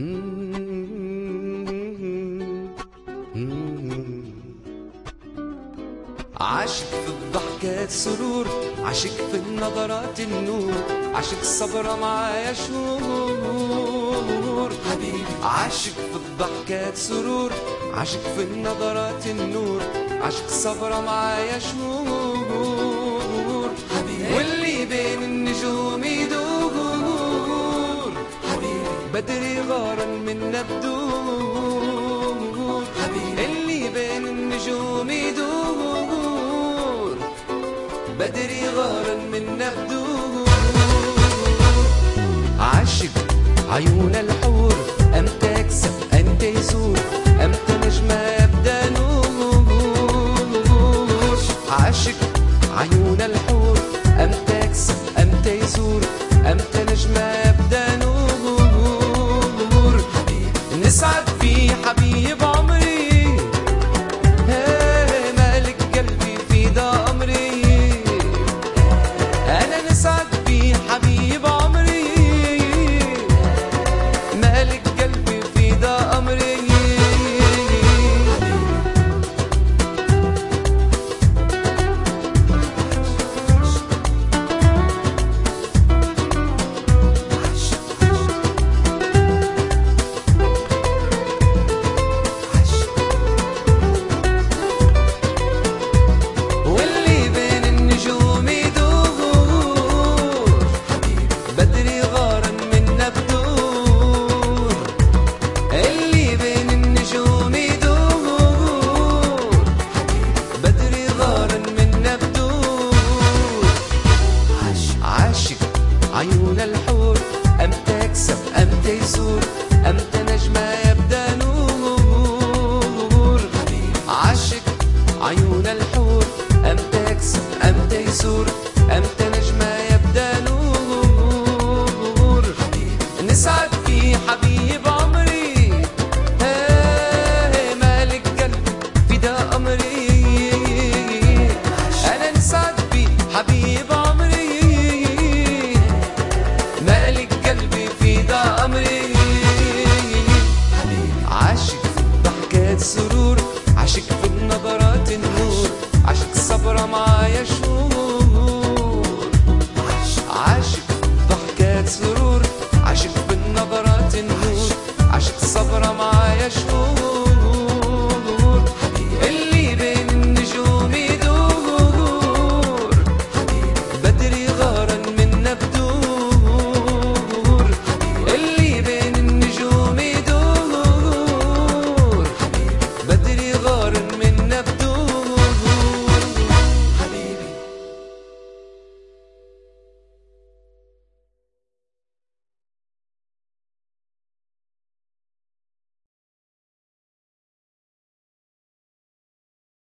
عاشق في الضحكات سرور عاشق في النظرات النور عاشق الصبر معايا شهور حبيبي عاشق في الضحكات سرور عاشق في النظرات النور عاشق الصبر معايا شهور حبيبي واللي بين النجوم يدور حبيبي بدري غارا من نبدور حبيبي اللي بين النجوم يدور بدري غارا من نبدور عاشق عيون الحور أمتى أكسب أنت يزور أمتى نجمة يبدأ نور عاشق عيون الحور أمتى أكسب أمتى يزور أمتى نجمة يبدأ نور نسعد في حبيب عمري هي مالك قلبي في دا أمري أنا نسعد في حبيب عمري مالك قلبي في دا أمري واللي بين النجوم يدور بدري غارا من نبدور اللي بين النجوم يدور بدري غارا من نبدور عاشق عيون الحور أمتى أكسب أمتى يزور أمتى نجمة يبدأ نور عاشق عيون الحور أمتى أكسب أمتى يزور أمتى نجمة يبدأ نور نسعد في حبيب